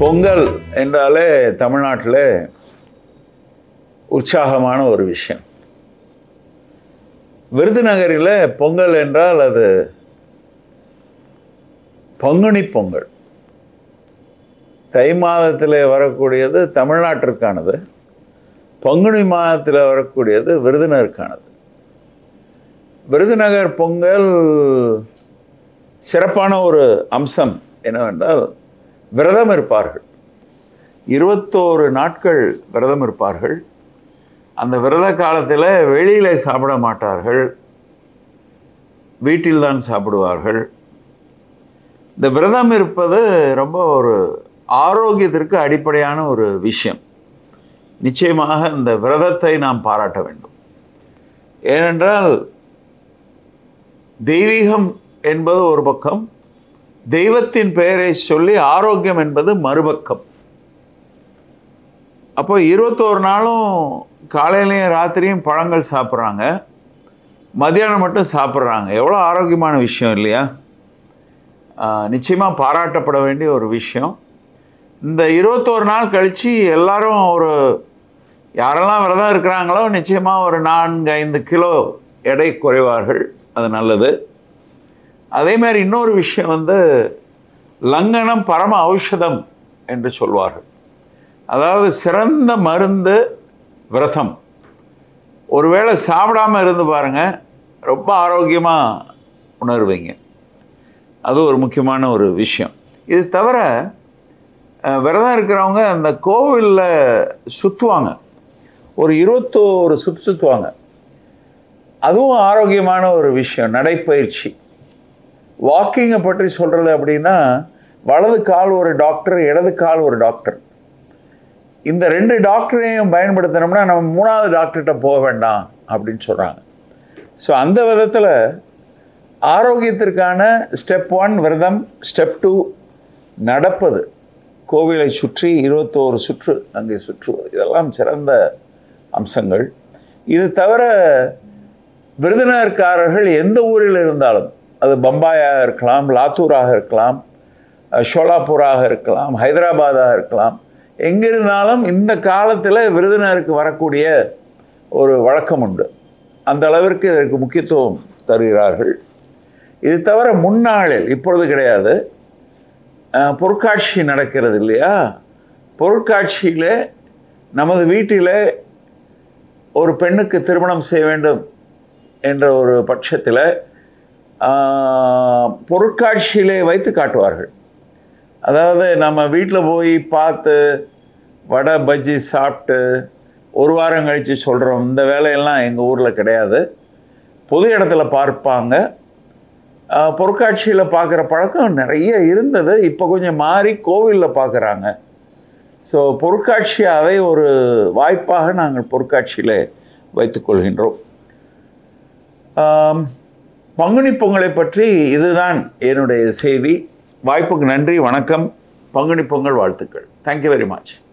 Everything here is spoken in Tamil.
பொங்கல் என்றாலே தமிழ்நாட்டில் உற்சாகமான ஒரு விஷயம் விருதுநகரில் பொங்கல் என்றால் அது பங்குனி பொங்கல் தை மாதத்தில் வரக்கூடியது தமிழ்நாட்டிற்கானது பங்குனி மாதத்தில் வரக்கூடியது விருதுநகருக்கானது விருதுநகர் பொங்கல் சிறப்பான ஒரு அம்சம் என்னவென்றால் விரதம் இருப்பார்கள் இருபத்தோரு நாட்கள் விரதம் இருப்பார்கள் அந்த விரத காலத்தில் வெளியில் சாப்பிட மாட்டார்கள் வீட்டில் தான் சாப்பிடுவார்கள் இந்த விரதம் இருப்பது ரொம்ப ஒரு ஆரோக்கியத்திற்கு அடிப்படையான ஒரு விஷயம் நிச்சயமாக இந்த விரதத்தை நாம் பாராட்ட வேண்டும் ஏனென்றால் தெய்வீகம் என்பது ஒரு பக்கம் தெய்வத்தின் பெயரை சொல்லி ஆரோக்கியம் என்பது மறுபக்கம் அப்போ இருபத்தோரு நாளும் காலையிலையும் ராத்திரியும் பழங்கள் சாப்பிட்றாங்க மத்தியானம் மட்டும் சாப்பிட்றாங்க எவ்வளோ ஆரோக்கியமான விஷயம் இல்லையா நிச்சயமாக பாராட்டப்பட வேண்டிய ஒரு விஷயம் இந்த இருபத்தோரு நாள் கழித்து எல்லாரும் ஒரு யாரெல்லாம் விரதம் இருக்கிறாங்களோ நிச்சயமாக ஒரு நான்கு ஐந்து கிலோ எடை குறைவார்கள் அது நல்லது அதே மாதிரி இன்னொரு விஷயம் வந்து லங்கனம் பரம ஔஷதம் என்று சொல்வார்கள் அதாவது சிறந்த மருந்து விரதம் ஒருவேளை சாப்பிடாம இருந்து பாருங்க ரொம்ப ஆரோக்கியமாக உணர்வீங்க அது ஒரு முக்கியமான ஒரு விஷயம் இது தவிர அஹ், விரதம் இருக்கிறவங்க அந்த கோவிலில் சுற்றுவாங்க ஒரு இருபத்தோரு சுற்று சுற்றுவாங்க அதுவும் ஆரோக்கியமான ஒரு விஷயம் நடைப்பயிற்சி வாக்கிங்கை பற்றி சொல்கிறது அப்படின்னா வலது கால் ஒரு டாக்டர் இடது கால் ஒரு டாக்டர் இந்த ரெண்டு டாக்டரையும் பயன்படுத்தினோம்னா நம்ம மூணாவது டாக்டர்கிட்ட போக வேண்டாம் அப்படின்னு சொல்கிறாங்க ஸோ அந்த விதத்தில் ஆரோக்கியத்திற்கான ஸ்டெப் ஒன் விரதம் ஸ்டெப் டூ நடப்பது கோவிலை சுற்றி இருபத்தோரு சுற்று அங்கே சுற்றுவது இதெல்லாம் சிறந்த அம்சங்கள் இது தவிர விருதுநகர்காரர்கள் எந்த ஊரில் இருந்தாலும் அது பம்பாயாக இருக்கலாம் லாத்தூராக இருக்கலாம் அஹ், ஷோலாப்பூராக இருக்கலாம் ஹைதராபாதாக இருக்கலாம் எங்கிருந்தாலும் இந்த காலத்தில் விருதுநகருக்கு வரக்கூடிய ஒரு வழக்கம் உண்டு அந்த அளவிற்கு இதற்கு முக்கியத்துவம் தருகிறார்கள் இது தவிர முன்னாளில் இப்பொழுது கிடையாது அஹ், பொருட்காட்சி நடக்கிறது இல்லையா பொருட்காட்சியில் நமது வீட்டில் ஒரு பெண்ணுக்கு திருமணம் செய்ய வேண்டும் என்ற ஒரு பட்சத்தில் பொருட்காட்சியிலே வைத்து காட்டுவார்கள் அதாவது நம்ம வீட்டில் போய் பார்த்து வடை பஜ்ஜி சாப்பிட்டு ஒரு வாரம் கழித்து சொல்கிறோம் இந்த வேலையெல்லாம் எங்கள் ஊரில் கிடையாது பொது இடத்துல பார்ப்பாங்க ஆஹ், பொருட்காட்சியில் பார்க்குற பழக்கம் நிறைய இருந்தது இப்போ கொஞ்சம் மாறி கோவிலில் பார்க்குறாங்க ஸோ பொருட்காட்சி அதை ஒரு வாய்ப்பாக நாங்கள் பொருட்காட்சியில் வைத்துக்கொள்கின்றோம் ஆம், பங்குனி பொங்கலை பற்றி இதுதான் என்னுடைய செய்தி வாய்ப்புக்கு நன்றி வணக்கம் பங்குனி பொங்கல் வாழ்த்துக்கள் தேங்க்யூ வெரி மச்